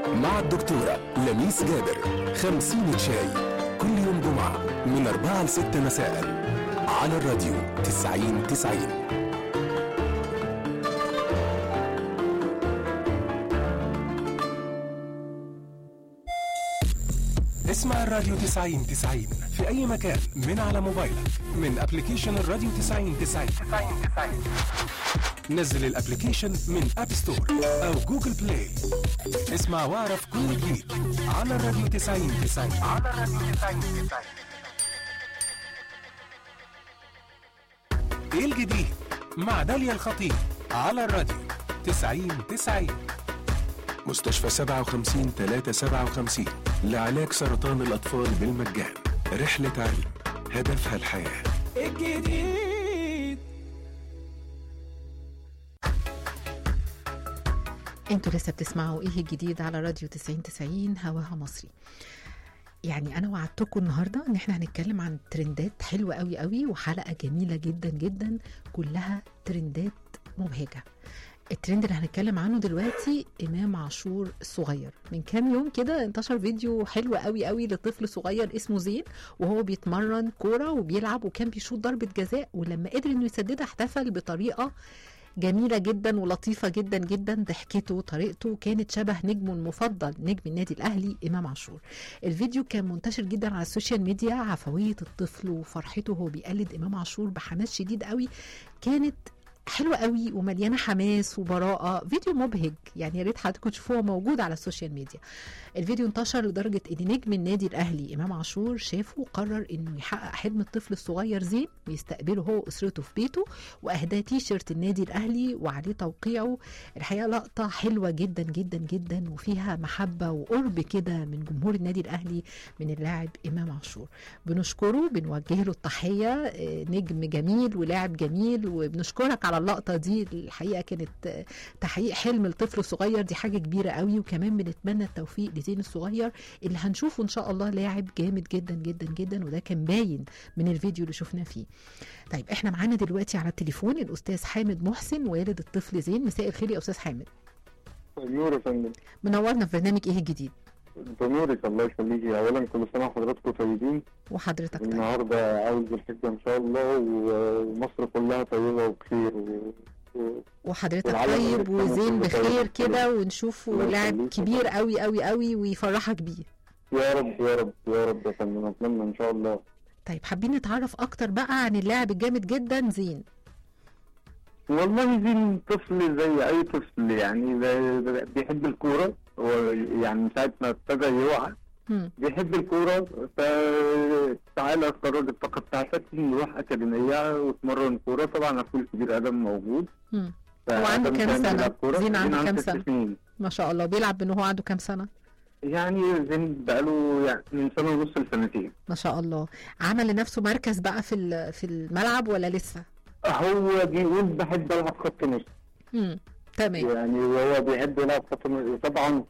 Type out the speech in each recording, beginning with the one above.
مع الدكتورة لميس جابر خمسين شاي كل يوم جمعة من أربعة لستة مساء على الراديو تسعين تسعين اسمع الراديو تسعين تسعين في أي مكان من على موبايلك من أبليكيشن الراديو تسعين تسعين نزل الابليكيشن من اب ستور او جوجل بلاي اسمع واعرف كل جديد على الراديو 90 90 على الراديو 90 90 ايه الجديد مع داليا الخطيب على الراديو 90 90 مستشفى 57 357 لعلاج سرطان الأطفال بالمجان رحلة علم هدفها الحياة الجديد انتوا لسه بتسمعوا ايه الجديد على راديو 90 90 هواها مصري يعني انا وعدتكم النهارده ان احنا هنتكلم عن ترندات حلوه قوي قوي وحلقه جميله جدا جدا كلها ترندات مبهجه الترند اللي هنتكلم عنه دلوقتي امام عاشور الصغير من كام يوم كده انتشر فيديو حلو قوي قوي لطفل صغير اسمه زين وهو بيتمرن كوره وبيلعب وكان بيشوط ضربه جزاء ولما قدر انه يسددها احتفل بطريقه جميلة جدا ولطيفة جدا جدا ضحكته طريقته كانت شبه نجمه المفضل نجم النادي الأهلي إمام عاشور الفيديو كان منتشر جدا على السوشيال ميديا عفوية الطفل وفرحته وهو بيقلد إمام عاشور بحماس شديد قوي كانت حلوة قوي ومليانة حماس وبراءة فيديو مبهج يعني يا ريت حضراتكم تشوفوه موجود على السوشيال ميديا الفيديو انتشر لدرجة ان نجم النادي الاهلي امام عاشور شافه وقرر انه يحقق حلم الطفل الصغير زين ويستقبله هو واسرته في بيته واهداه تي شيرت النادي الاهلي وعليه توقيعه الحقيقة لقطة حلوة جدا جدا جدا وفيها محبة وقرب كده من جمهور النادي الاهلي من اللاعب امام عاشور بنشكره بنوجه له التحية آه، نجم جميل ولاعب جميل وبنشكرك على اللقطة دي الحقيقة كانت آه، تحقيق حلم الطفل الصغير دي حاجة كبيرة قوي وكمان بنتمنى التوفيق لزين الصغير اللي هنشوفه ان شاء الله لاعب جامد جدا جدا جدا وده كان باين من الفيديو اللي شفناه فيه طيب احنا معانا دلوقتي على التليفون الاستاذ حامد محسن والد الطفل زين مساء الخير يا استاذ حامد نور يا فندم منورنا في برنامج ايه الجديد بنورك الله يخليكي اولا كل سنه وحضراتكم طيبين وحضرتك طيب النهارده عاوز الحجه ان شاء الله ومصر كلها طيبه وبخير و... و... وحضرتك والعالم طيب الإسلامي وزين كله بخير طيب. كده ونشوفه الله لاعب يخليك. كبير قوي قوي قوي ويفرحك بيه يا رب يا رب يا رب يا فندم اتمنى ان شاء الله طيب حابين نتعرف اكتر بقى عن اللاعب الجامد جدا زين والله زين طفل زي اي طفل يعني زي- بيحب الكوره هو يعني من ساعه ما ابتدى يوعى هم. بيحب الكورة فتعالى خرج الطاقة بتاعتك نروح أكاديمية وتمرن كورة طبعا أخوي الكبير آدم موجود هم. هو عنده فآدم كام كان سنة؟ بيلعب كورة. زين عنده كام ست سنة؟ سنين ما شاء الله بيلعب من هو عنده كام سنه يعني زين بقاله يعني من سنة ونص لسنتين ما شاء الله عمل لنفسه مركز بقى في ال- في الملعب ولا لسه هو بيقول بحب ألعب خط نص امم تمام يعني وهو بيحب يلعب خط نص طبعا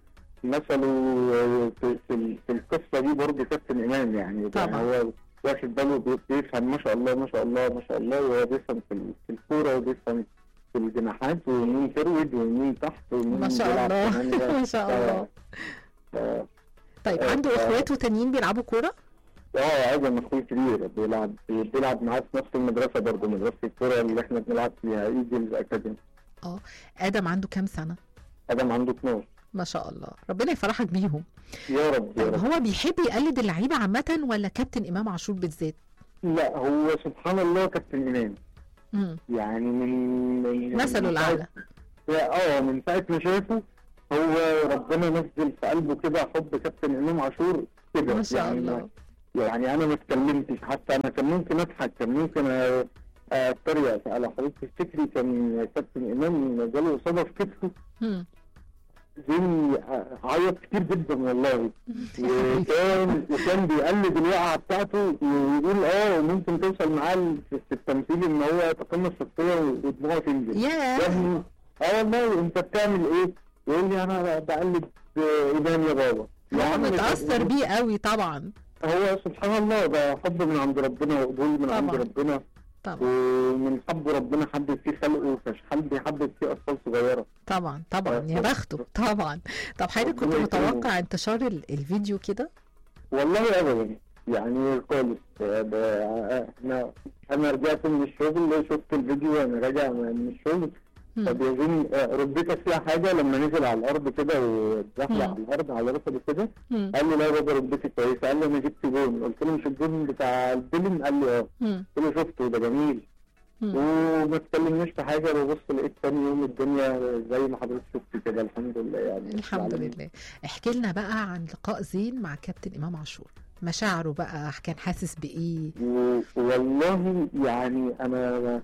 مثله في, في, في القصة دي برضه كابتن إمام يعني طبعا. يعني هو واخد باله بي- بيفهم ما شاء الله ما شاء الله ما شاء الله وهو بيفهم في, ال- في الكورة وبيفهم في الجناحات ومين فرود ومين تحت ومين ما شاء بيلعب الله كمان ده. ما شاء الله ف- طيب آه، عنده آه. اخواته تانيين بيلعبوا كوره اه عايز اخوي كبير بيلعب بيلعب معاه في نفس المدرسة برضه مدرسة الكورة اللي احنا بنلعب فيها ايجلز اكاديمي ادم عنده كام سنه ادم عنده 12 ما شاء الله ربنا يفرحك بيهم يا رب يا طيب رب هو بيحب يقلد اللعيبه عامه ولا كابتن امام عاشور بالذات لا هو سبحان الله كابتن امام امم يعني من من مثله من الاعلى ساعة- اه من ساعة ما شافه هو ربنا نزل في قلبه كده حب كابتن امام عاشور كده ما شاء يعني الله يعني انا ما اتكلمتش حتى انا كان ممكن اضحك كان ممكن أ- اتريق على حضرتك تفتكري كان كابتن امام جاله اصابه في كتفه مم. زين عيط كتير جدا والله وكان وكان بيقلد الوقعه بتاعته ويقول اه ممكن توصل معاه في التمثيل ان هو يتقمص شخصيه ودموعه تنزل يا ياه ابني اه والله انت بتعمل ايه؟ يقول لي انا بقلد آه، ايمان يا بابا يا هو عم متاثر بيه قوي طبعا هو سبحان الله ده حب من عند ربنا وقبول من عند طبعا. ربنا طبعا ومن حب ربنا حبب فيه خلقه فشحال بيحبب فيه اطفال صغيره طبعا طبعا يا بخته طبعا طب حضرتك كنت ربنا يكرمه. متوقع انتشار ال- الفيديو كده والله ابدا يعني خالص ده- احنا انا رجعت من الشغل شفت الفيديو وانا راجع من الشغل مم. فبيظن رديت فيها حاجه لما نزل على الارض كده ودخل مم. على الارض على ركبه كده مم. قال لي لا يا بابا ردتي كويسه قال لي انا جبت جون قلت له مش الجون بتاع الفيلم قال لي اه مم. قلت له شفته ده جميل مم. وما اتكلمناش في حاجه ببص لقيت تاني يوم الدنيا زي ما حضرتك شفت كده الحمد لله يعني الحمد يعني لله احكي لنا بقى عن لقاء زين مع كابتن امام عاشور مشاعره بقى كان حاسس بايه و- والله يعني انا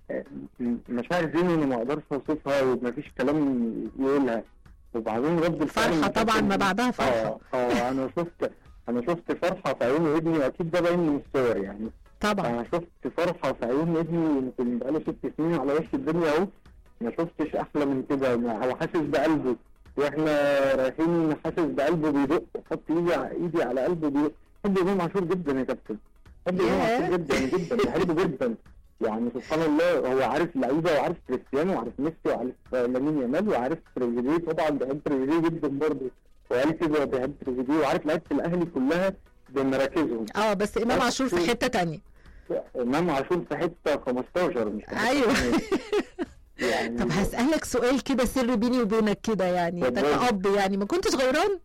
مشاعر زيني انا ما اقدرش اوصفها ومفيش كلام يقولها وبعدين رد الفعل فرحه من طبعا كابتن- ما بعدها فرحه اه اه انا شفت انا شفت فرحه في عيون ابني واكيد ده باين من الصور يعني طبعا انا شفت فرحه في عيون ابني يمكن بقاله ست سنين على وش الدنيا اهو ما شفتش احلى من كده ما- هو حاسس بقلبه واحنا رايحين حاسس بقلبه بيدق حط ايدي ع- ايدي على قلبه بيدق بحب امام عاشور جدا يا كابتن بحب امام ياه. عاشور جدا جدا بحبه جدا يعني سبحان الله هو عارف لعيبه وعارف كريستيانو وعارف ميسي وعارف آه، لامين يامال وعارف تريزيجيه طبعا بحب تريزيجيه جدا برضه وقال كده بحب تريزيجيه وعارف لعيبه الاهلي كلها بمراكزهم اه بس امام عاشور في حته تانية امام عاشور في حته 15 مش حتة ايوه يعني طب هسألك سؤال كده سر بيني وبينك كده يعني انت اتفضل. كأب يعني ما كنتش غيران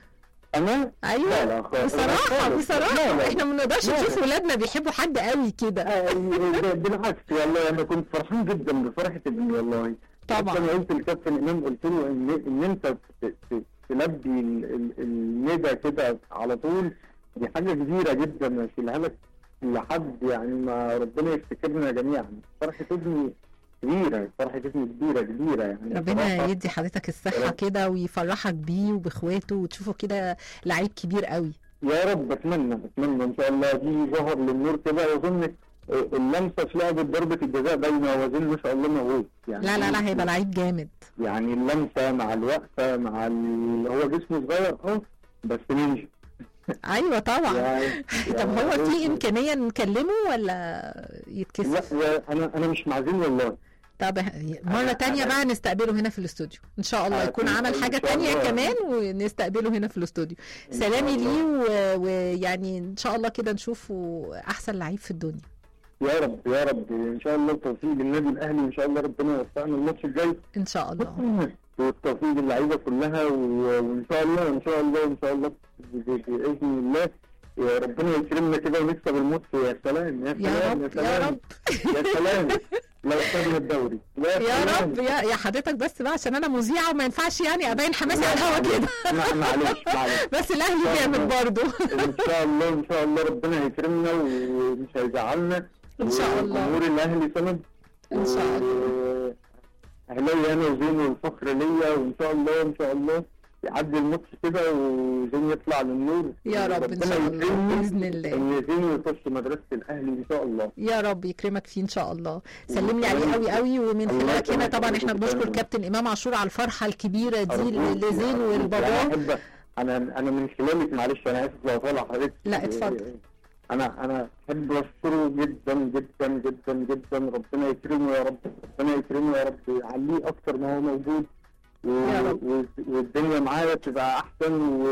انا لا ايوه لا خالص بصراحة خالص. بصراحة لا لا. احنا ما نقدرش لا. نشوف ولادنا بيحبوا حد قوي كده آه، بالعكس والله انا كنت فرحان جدا بفرحه ابني والله طبعا. حتى انا قلت للكابتن امام قلت له ان ان انت ت- ت- تلبي ال- ال- الندى كده على طول دي حاجه كبيره جدا اشيلها لك لحد يعني ما ربنا يفتكرنا جميعا فرحه ابني كبيره فرحه ابني كبيره كبيره يعني ربنا بصراحة. يدي حضرتك الصحة رب. كده ويفرحك بيه وباخواته وتشوفه كده لعيب كبير قوي يا رب اتمنى اتمنى ان شاء الله دي ظهر للنور كده واظن اللمسه في لعبه ضربه الجزاء باينه وزين ما شاء الله موجود يعني لا لا لا هيبقى لعيب جامد يعني اللمسه مع الوقفه مع ال... هو جسمه صغير اه بس نينجا ايوه طبعا يعني طب هو يعني في امكانية نكلمه ولا لا يتكسف يا- انا انا مش معزين والله طب مرة أنا- تانية أنا- بقى نستقبله هنا في الاستوديو ان شاء الله يكون أكيد، عمل إن حاجة شاء تانية الله. كمان ونستقبله هنا في الاستوديو إن شاء سلامي الله. ليه و- ويعني ان شاء الله كده نشوفه احسن لعيب في الدنيا يا رب يا رب ان شاء الله التوفيق للنادي الاهلي ان شاء الله ربنا يوفقنا الماتش الجاي ان شاء الله والتوفيق للعيبه كلها و- وان شاء الله ان شاء الله ان شاء الله ب- ب- باذن الله يا ربنا يكرمنا كده ونكسب الماتش يا سلام يا يا سلام رب يا يا سلام رب يا سلام لو خدنا الدوري يا سلام. رب يا يا حضرتك بس بقى عشان انا مذيعه وما ينفعش يعني ابين حماسي لا، على الهوا كده لا، معلش معلش بس الاهلي جامد برضه ان شاء الله ان شاء الله ربنا هيكرمنا ومش هيزعلنا إن شاء الله. وجمهور الاهلي سند إن شاء الله. اهلاوي انا وزين والفخر ليا وان شاء الله ان شاء الله يعدي الماتش كده وزين يطلع للنور يا رب إن ربنا شاء الله، يكرمني بإذن الله. ان زين يخش مدرسه الاهلي ان شاء الله يا رب يكرمك فيه ان شاء الله سلم لي عليه قوي قوي ومن الله خلالك هنا يكرمك. طبعا احنا بنشكر أرجوك. كابتن امام عاشور على الفرحه الكبيره دي أرجوك. لزين أنا والبابا أحب- انا انا من خلالك معلش انا اسف لو طالع حضرتك لا، اتفضل. انا انا احب اشكره جدا جدا جدا جدا ربنا يكرمه يا رب ربنا يكرمه يا رب يعليه اكتر ما هو موجود و... يا رب. و... والدنيا معايا تبقى احسن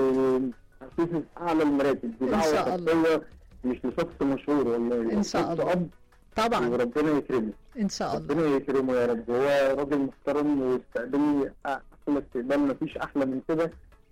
واشوفه في اعلى المراتب دي إن دعوه شاء الله. شخصيه مش لشخص مشهور والله إن شاء شخص الله. اب طبعا وربنا يكرمه ان شاء الله ربنا يكرمه يا رب هو راجل محترم واستقبلني احلى استقبال مفيش احلى من كده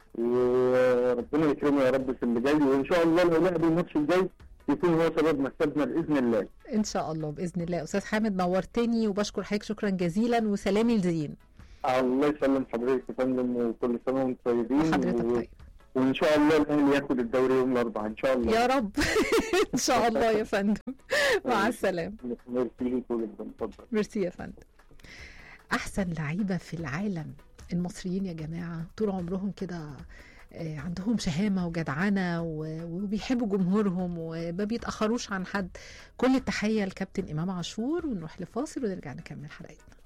وربنا يكرمه يا رب في اللي جاي وان شاء الله لو لعب الماتش الجاي يكون هو سبب مكسبنا باذن الله ان شاء الله باذن الله استاذ حامد نورتني وبشكر حضرتك شكرا جزيلا وسلامي لزين الله يسلم حضرتك يا فندم وكل سنه وانتم طيبين وحضرتك و... طيب وان شاء الله الاهلي ياخد الدوري يوم الاربعاء ان شاء الله يا رب ان شاء الله يا فندم مع السلامه ميرسي ليكم جدا اتفضل ميرسي يا فندم احسن لعيبه في العالم المصريين يا جماعه طول عمرهم كده آه، عندهم شهامه وجدعنه و- وبيحبوا جمهورهم وما بيتاخروش عن حد كل التحيه لكابتن امام عاشور ونروح لفاصل ونرجع نكمل حلقتنا